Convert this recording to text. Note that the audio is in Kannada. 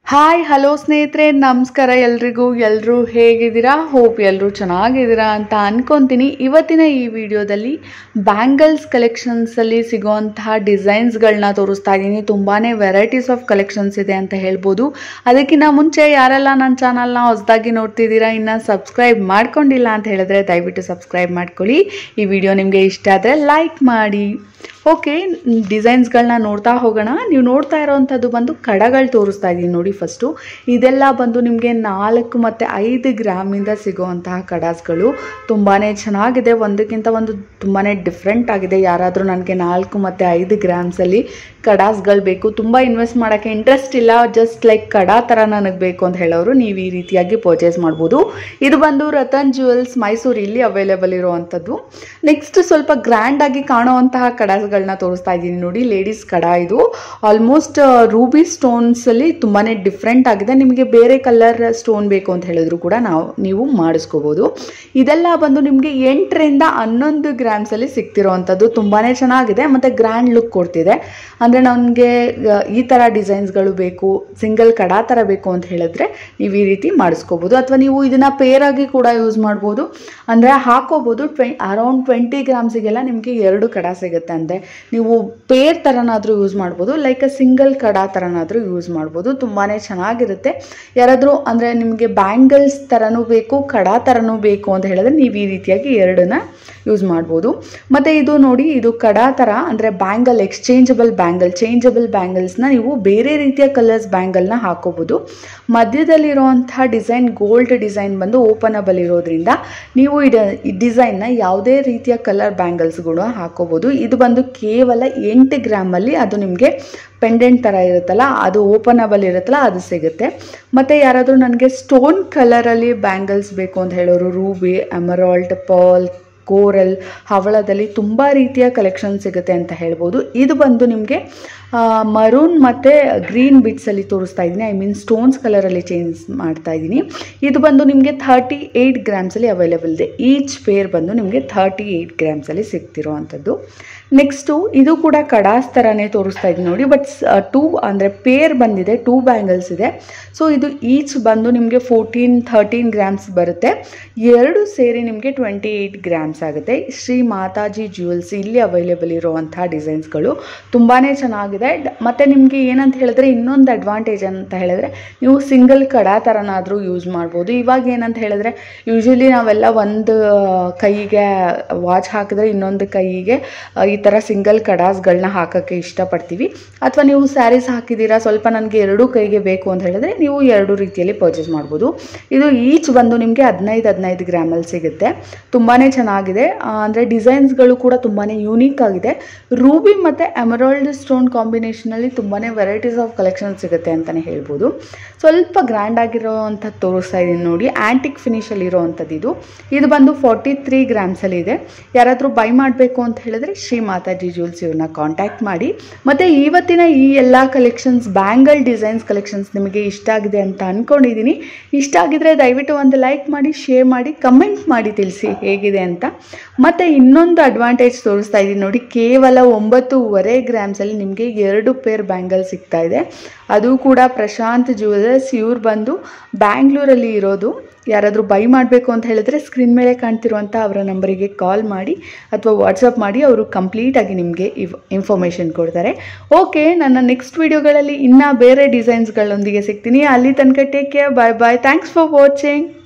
ಹಾಯ್ ಹಲೋ ಸ್ನೇಹಿತರೆ ನಮಸ್ಕಾರ ಎಲ್ರಿಗೂ ಎಲ್ಲರೂ ಹೇಗಿದ್ದೀರಾ ಹೋಪ್ ಎಲ್ಲರೂ ಚೆನ್ನಾಗಿದ್ದೀರಾ ಅಂತ ಅನ್ಕೊತೀನಿ ಇವತ್ತಿನ ಈ ವಿಡಿಯೋದಲ್ಲಿ ಬ್ಯಾಂಗಲ್ಸ್ ಕಲೆಕ್ಷನ್ಸಲ್ಲಿ ಸಿಗೋವಂತಹ ಡಿಸೈನ್ಸ್ಗಳನ್ನ ತೋರಿಸ್ತಾ ಇದ್ದೀನಿ ತುಂಬಾ ವೆರೈಟೀಸ್ ಆಫ್ ಕಲೆಕ್ಷನ್ಸ್ ಇದೆ ಅಂತ ಹೇಳ್ಬೋದು ಅದಕ್ಕಿಂತ ಮುಂಚೆ ಯಾರೆಲ್ಲ ನನ್ನ ಚಾನಲ್ನ ಹೊಸದಾಗಿ ನೋಡ್ತಿದ್ದೀರಾ ಇನ್ನು ಸಬ್ಸ್ಕ್ರೈಬ್ ಮಾಡ್ಕೊಂಡಿಲ್ಲ ಅಂತ ಹೇಳಿದ್ರೆ ದಯವಿಟ್ಟು ಸಬ್ಸ್ಕ್ರೈಬ್ ಮಾಡ್ಕೊಳ್ಳಿ ಈ ವಿಡಿಯೋ ನಿಮಗೆ ಇಷ್ಟ ಆದರೆ ಲೈಕ್ ಮಾಡಿ ಓಕೆ ಡಿಸೈನ್ಸ್ಗಳನ್ನ ನೋಡ್ತಾ ಹೋಗೋಣ ನೀವು ನೋಡ್ತಾ ಇರೋವಂಥದ್ದು ಬಂದು ಕಡಗಳು ತೋರಿಸ್ತಾ ಇದ್ದೀನಿ ನೋಡಿ ಫಸ್ಟು ಇದೆಲ್ಲ ಬಂದು ನಿಮಗೆ ನಾಲ್ಕು ಮತ್ತು ಐದು ಗ್ರಾಮಿಂದ ಸಿಗೋವಂತಹ ಕಡಾಸ್ಗಳು ತುಂಬಾ ಚೆನ್ನಾಗಿದೆ ಒಂದಕ್ಕಿಂತ ಒಂದು ತುಂಬಾ ಡಿಫ್ರೆಂಟ್ ಆಗಿದೆ ಯಾರಾದರೂ ನನಗೆ ನಾಲ್ಕು ಮತ್ತು ಐದು ಗ್ರಾಮ್ಸಲ್ಲಿ ಕಡಾಸ್ಗಳು ಬೇಕು ತುಂಬ ಇನ್ವೆಸ್ಟ್ ಮಾಡೋಕ್ಕೆ ಇಂಟ್ರೆಸ್ಟ್ ಇಲ್ಲ ಜಸ್ಟ್ ಲೈಕ್ ಕಡಾ ಥರ ನನಗೆ ಬೇಕು ಅಂತ ಹೇಳೋರು ನೀವು ಈ ರೀತಿಯಾಗಿ ಪರ್ಚೇಸ್ ಮಾಡ್ಬೋದು ಇದು ಬಂದು ರತನ್ ಜ್ಯುವೆಲ್ಸ್ ಮೈಸೂರು ಇಲ್ಲಿ ಅವೈಲೇಬಲ್ ಇರುವಂಥದ್ದು ನೆಕ್ಸ್ಟ್ ಸ್ವಲ್ಪ ಗ್ರ್ಯಾಂಡಾಗಿ ಕಾಣುವಂತಹ ಕಡಾಸ್ಗಳನ್ನ ತೋರಿಸ್ತಾ ಇದ್ದೀನಿ ನೋಡಿ ಲೇಡೀಸ್ ಕಡ ಇದು ಆಲ್ಮೋಸ್ಟ್ ರೂಬಿ ಸ್ಟೋನ್ಸಲ್ಲಿ ತುಂಬಾ ಡಿಫ್ರೆಂಟ್ ಆಗಿದೆ ನಿಮಗೆ ಬೇರೆ ಕಲರ್ ಸ್ಟೋನ್ ಬೇಕು ಅಂತ ಹೇಳಿದ್ರು ಕೂಡ ನಾವು ನೀವು ಮಾಡಿಸ್ಕೋಬೋದು ಇದೆಲ್ಲ ಬಂದು ನಿಮಗೆ ಎಂಟರಿಂದ ಹನ್ನೊಂದು ಗ್ರಾಮ್ಸಲ್ಲಿ ಸಿಗ್ತಿರೋವಂಥದ್ದು ತುಂಬಾ ಚೆನ್ನಾಗಿದೆ ಮತ್ತು ಗ್ರ್ಯಾಂಡ್ ಲುಕ್ ಕೊಡ್ತಿದೆ ಅಂದರೆ ನನಗೆ ಈ ಥರ ಡಿಸೈನ್ಸ್ಗಳು ಬೇಕು ಸಿಂಗಲ್ ಕಡ ಥರ ಬೇಕು ಅಂತ ಹೇಳಿದ್ರೆ ನೀವು ಈ ರೀತಿ ಮಾಡಿಸ್ಕೋಬೋದು ಅಥವಾ ನೀವು ಇದನ್ನು ಪೇರಾಗಿ ಕೂಡ ಯೂಸ್ ಮಾಡ್ಬೋದು ಅಂದರೆ ಹಾಕೋಬೋದು ಟ್ವೆ ಅರೌಂಡ್ ಟ್ವೆಂಟಿ ಗ್ರಾಮ್ಸಿಗೆಲ್ಲ ನಿಮಗೆ ಎರಡು ಕಡ ಸಿಗುತ್ತೆ ಅಂತೆ ನೀವು ಪೇರ್ ಥರನಾದರೂ ಯೂಸ್ ಮಾಡ್ಬೋದು ಲೈಕ್ ಅ ಸಿಂಗಲ್ ಕಡ ಥರನಾದರೂ ಯೂಸ್ ಮಾಡ್ಬೋದು ತುಂಬಾ ಚೆನ್ನಾಗಿರುತ್ತೆ ಯಾರಾದರೂ ಅಂದರೆ ನಿಮಗೆ ಬ್ಯಾಂಗಲ್ಸ್ ಥರನೂ ಬೇಕು ಕಡ ಥರನೂ ಬೇಕು ಅಂತ ಹೇಳಿದ್ರೆ ನೀವು ಈ ರೀತಿಯಾಗಿ ಎರಡನ್ನ ಯೂಸ್ ಮಾಡ್ಬೋದು ಮತ್ತು ಇದು ನೋಡಿ ಇದು ಕಡ ಥರ ಅಂದರೆ ಬ್ಯಾಂಗಲ್ ಎಕ್ಸ್ಚೇಂಜಬಲ್ ಬ್ಯಾಂಗಲ್ ಚೇಂಜಬಲ್ ಬ್ಯಾಂಗಲ್ಸ್ನ ನೀವು ಬೇರೆ ರೀತಿಯ ಕಲರ್ಸ್ ಬ್ಯಾಂಗಲ್ನ ಹಾಕೋಬೋದು ಮಧ್ಯದಲ್ಲಿರುವಂತಹ ಡಿಸೈನ್ ಗೋಲ್ಡ್ ಡಿಸೈನ್ ಬಂದು ಓಪನಬಲ್ ಇರೋದ್ರಿಂದ ನೀವು ಇಡ ಈ ಡಿಸೈನ್ನ ಯಾವುದೇ ರೀತಿಯ ಕಲರ್ ಬ್ಯಾಂಗಲ್ಸ್ಗಳು ಹಾಕೋಬೋದು ಇದು ಬಂದು ಕೇವಲ ಎಂಟು ಗ್ರಾಮಲ್ಲಿ ಅದು ನಿಮಗೆ ಪೆಂಡೆಂಟ್ ಥರ ಇರುತ್ತಲ್ಲ ಅದು ಓಪನಬಲ್ ಇರುತ್ತಲ್ಲ ಅದು ಸಿಗುತ್ತೆ ಮತ್ತು ಯಾರಾದರೂ ನನಗೆ ಸ್ಟೋನ್ ಕಲರಲ್ಲಿ ಬ್ಯಾಂಗಲ್ಸ್ ಬೇಕು ಅಂತ ಹೇಳೋರು ರೂಬಿ ಎಮರಾಲ್ಡ್ ಪರ್ಲ್ ಕೋರಲ್ ಹವಳದಲ್ಲಿ ತುಂಬ ರೀತಿಯ ಕಲೆಕ್ಷನ್ ಸಿಗುತ್ತೆ ಅಂತ ಹೇಳ್ಬೋದು ಇದು ಬಂದು ನಿಮಗೆ ಮರೂನ್ ಮತ್ತು ಗ್ರೀನ್ ಬಿಟ್ಸಲ್ಲಿ ತೋರಿಸ್ತಾ ಇದ್ದೀನಿ ಐ ಮೀನ್ ಸ್ಟೋನ್ಸ್ ಕಲರಲ್ಲಿ ಚೇಂಜ್ ಮಾಡ್ತಾ ಇದ್ದೀನಿ ಇದು ಬಂದು ನಿಮಗೆ ಥರ್ಟಿ ಏಯ್ಟ್ ಗ್ರಾಮ್ಸಲ್ಲಿ ಅವೈಲೇಬಲ್ ಇದೆ ಈಚ್ ಪೇರ್ ಬಂದು ನಿಮಗೆ ಥರ್ಟಿ ಏಯ್ಟ್ ಗ್ರಾಮ್ಸಲ್ಲಿ ಸಿಗ್ತಿರೋ ಅಂಥದ್ದು ನೆಕ್ಸ್ಟು ಇದು ಕೂಡ ಕಡಾಸ್ ಥರನೇ ತೋರಿಸ್ತಾ ಇದ್ದೀನಿ ನೋಡಿ ಬಟ್ ಟೂ ಅಂದರೆ ಪೇರ್ ಬಂದಿದೆ ಟೂ ಬ್ಯಾಂಗಲ್ಸ್ ಇದೆ ಸೊ ಇದು ಈಚ್ ಬಂದು ನಿಮಗೆ ಫೋರ್ಟೀನ್ ಥರ್ಟೀನ್ ಗ್ರಾಮ್ಸ್ ಬರುತ್ತೆ ಎರಡು ಸೇರಿ ನಿಮಗೆ ಟ್ವೆಂಟಿ ಏಯ್ಟ್ ಗ್ರಾಮ್ಸ್ ಆಗುತ್ತೆ ಶ್ರೀ ಮಾತಾಜಿ ಜ್ಯುವೆಲ್ಸ್ ಇಲ್ಲಿ ಅವೈಲೇಬಲ್ ಇರುವಂಥ ಡಿಸೈನ್ಸ್ಗಳು ತುಂಬಾ ಚೆನ್ನಾಗಿದೆ ಮತ್ತು ನಿಮಗೆ ಏನಂತ ಹೇಳಿದ್ರೆ ಇನ್ನೊಂದು ಅಡ್ವಾಂಟೇಜ್ ಅಂತ ಹೇಳಿದ್ರೆ ನೀವು ಸಿಂಗಲ್ ಕಡ ಥರನಾದರೂ ಯೂಸ್ ಮಾಡ್ಬೋದು ಇವಾಗ ಏನಂತ ಹೇಳಿದ್ರೆ ಯೂಶ್ವಲಿ ನಾವೆಲ್ಲ ಒಂದು ಕೈಗೆ ವಾಚ್ ಹಾಕಿದ್ರೆ ಇನ್ನೊಂದು ಕೈಗೆ ಈ ಥರ ಸಿಂಗಲ್ ಕಡಾಸ್ಗಳನ್ನ ಹಾಕೋಕ್ಕೆ ಇಷ್ಟಪಡ್ತೀವಿ ಅಥವಾ ನೀವು ಸ್ಯಾರೀಸ್ ಹಾಕಿದ್ದೀರಾ ಸ್ವಲ್ಪ ನನಗೆ ಎರಡೂ ಕೈಗೆ ಬೇಕು ಅಂತ ಹೇಳಿದ್ರೆ ನೀವು ಎರಡು ರೀತಿಯಲ್ಲಿ ಪರ್ಚೇಸ್ ಮಾಡ್ಬೋದು ಇದು ಈಚ್ ಬಂದು ನಿಮಗೆ ಹದಿನೈದು ಹದಿನೈದು ಗ್ರಾಮಲ್ಲಿ ಸಿಗುತ್ತೆ ತುಂಬಾ ಚೆನ್ನಾಗಿದೆ ಅಂದರೆ ಡಿಸೈನ್ಸ್ಗಳು ಕೂಡ ತುಂಬಾ ಯೂನಿಕ್ ಆಗಿದೆ ರೂಬಿ ಮತ್ತು ಎಮರಾಲ್ಡ್ ಸ್ಟೋನ್ ಕಾಂಬಿನೇಷನಲ್ಲಿ ತುಂಬಾ ವೆರೈಟೀಸ್ ಆಫ್ ಕಲೆಕ್ಷನ್ ಸಿಗುತ್ತೆ ಅಂತಲೇ ಹೇಳ್ಬೋದು ಸ್ವಲ್ಪ ಗ್ರ್ಯಾಂಡ್ ಆಗಿರೋವಂಥದ್ದು ತೋರಿಸ್ತಾ ಇದ್ದೀನಿ ನೋಡಿ ಆ್ಯಂಟಿಕ್ ಫಿನಿಷಲ್ಲಿ ಇರೋವಂಥದ್ದು ಇದು ಇದು ಬಂದು ಫಾರ್ಟಿ ತ್ರೀ ಗ್ರಾಮ್ಸಲ್ಲಿ ಇದೆ ಯಾರಾದರೂ ಬೈ ಮಾಡಬೇಕು ಅಂತ ಹೇಳಿದ್ರೆ ಶ್ರೀ ಮಾತಾಜಿ ಜ್ಯೂಲ್ಸ್ ಇವ್ರನ್ನ ಕಾಂಟ್ಯಾಕ್ಟ್ ಮಾಡಿ ಮತ್ತು ಇವತ್ತಿನ ಈ ಎಲ್ಲ ಕಲೆಕ್ಷನ್ಸ್ ಬ್ಯಾಂಗಲ್ ಡಿಸೈನ್ಸ್ ಕಲೆಕ್ಷನ್ಸ್ ನಿಮಗೆ ಇಷ್ಟ ಆಗಿದೆ ಅಂತ ಅಂದ್ಕೊಂಡಿದ್ದೀನಿ ಇಷ್ಟ ಆಗಿದ್ರೆ ದಯವಿಟ್ಟು ಒಂದು ಲೈಕ್ ಮಾಡಿ ಶೇರ್ ಮಾಡಿ ಕಮೆಂಟ್ ಮಾಡಿ ತಿಳಿಸಿ ಹೇಗಿದೆ ಅಂತ ಮತ್ತು ಇನ್ನೊಂದು ಅಡ್ವಾಂಟೇಜ್ ತೋರಿಸ್ತಾ ಇದ್ದೀನಿ ನೋಡಿ ಕೇವಲ ಒಂಬತ್ತೂವರೆ ಗ್ರಾಮ್ಸಲ್ಲಿ ನಿಮಗೆ ಎರಡು ಪೇರ್ ಬ್ಯಾಂಗಲ್ ಸಿಗ್ತಾ ಇದೆ ಅದು ಕೂಡ ಪ್ರಶಾಂತ್ ಜ್ಯುವೆಲರ್ಸ್ ಇವ್ರು ಬಂದು ಬ್ಯಾಂಗ್ಳೂರಲ್ಲಿ ಇರೋದು ಯಾರಾದರೂ ಬೈ ಮಾಡಬೇಕು ಅಂತ ಹೇಳಿದ್ರೆ ಸ್ಕ್ರೀನ್ ಮೇಲೆ ಕಾಣ್ತಿರುವಂಥ ಅವರ ನಂಬರಿಗೆ ಕಾಲ್ ಮಾಡಿ ಅಥವಾ ವಾಟ್ಸಪ್ ಮಾಡಿ ಅವರು ಕಂಪ್ಲೀಟಾಗಿ ನಿಮಗೆ ಇವ್ ಇನ್ಫಾರ್ಮೇಷನ್ ಕೊಡ್ತಾರೆ ಓಕೆ ನನ್ನ ನೆಕ್ಸ್ಟ್ ವಿಡಿಯೋಗಳಲ್ಲಿ ಇನ್ನೂ ಬೇರೆ ಡಿಸೈನ್ಸ್ಗಳೊಂದಿಗೆ ಸಿಗ್ತೀನಿ ಅಲ್ಲಿ ತನಕ take care bye bye thanks for watching